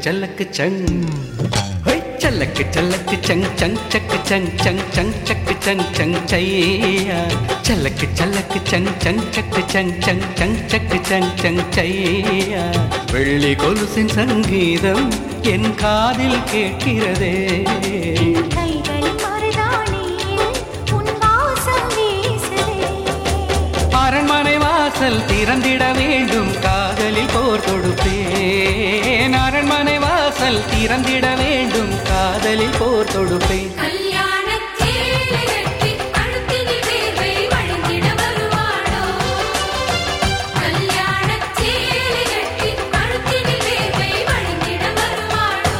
சல்லக்கு சங் ஹொய் சல்லக்கு சல்லக்கு சங் சங் சக்கு சங் சங் சங் சக்கு சங் சங் சையா சல்லக்கு சல்லக்கு சங் சங் சக்கு சங் சங் சங் சக்கு சங் சங் சையா வெள்ளி கொலுசின் சங்கீதம் என் காதில் கேட்கிறதே கைகளின் மருதாணியில் உன் வாசம் வீசுதே அரண்மனை வாசல் திறந்திட வேண்டும் காதலில் போர் தொடுப்பேன் அரண்மனை வாசல் திறந்திட வேண்டும் காதலில் போர் தொடுப்பேன் கல்யாணச் சேலை கட்டி கழுத்தினில் வேர்வை வழிந்திட வருவாளோ? கல்யாணச் சேலை கட்டி கழுத்தினில் வேர்வை வழிந்திட வருவாளோ?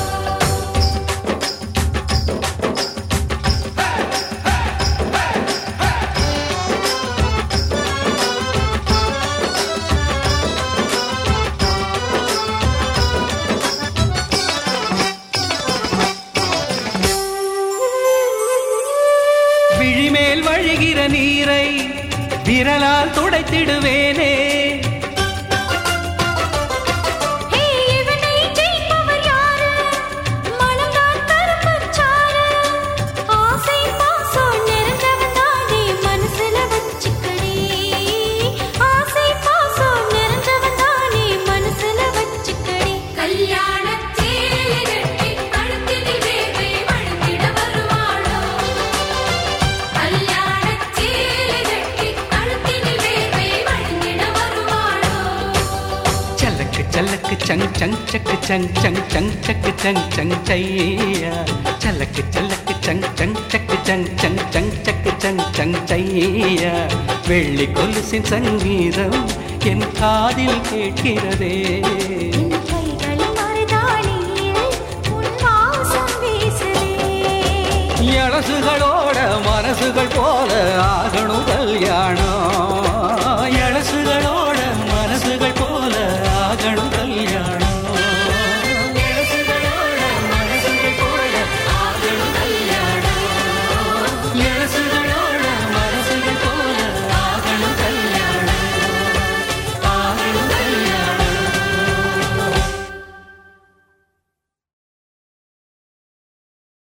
விழிமேல் வழிகிற நீரை விரலால் துடைத்திடுவேனே ஹே இவனை ஜெயிப்பவர் யாரு மனம்தான் கருப்புச்சாறு ஆசை பாசம் நிறைஞ்சவன் தானே மனசுல வச்சுக்கடி ஆசை பாசம் நிறைஞ்சவன் தானே மனசுல வச்சுக்கடி கல்யாணச் சேலை கட்டி கழுத்தினில் வேர்வை வழிந்திட வருவாளோ? கல்யாணச் சேலை கட்டி கழுத்தினில் வேர்வை வழிந்திட வருவாளோ? சல்லக்கு சல்லக்கு சங் சங் சக்கு சங் சங் சங் சக்கு சங் சங் சையா சல்லக்கு சல்லக்கு சங் சங் சக்கு சங் சங் சங் சக்கு சங் சங் சையா வெள்ளி கொலுசின் சங்கீதம் என் காதில் கேட்கிறதே என் கைகளின் மருதாணியில் உன் வாசம் வீசுதே எழசுகளோட மனசுகள் போல ஆகணும் கல்யாணம்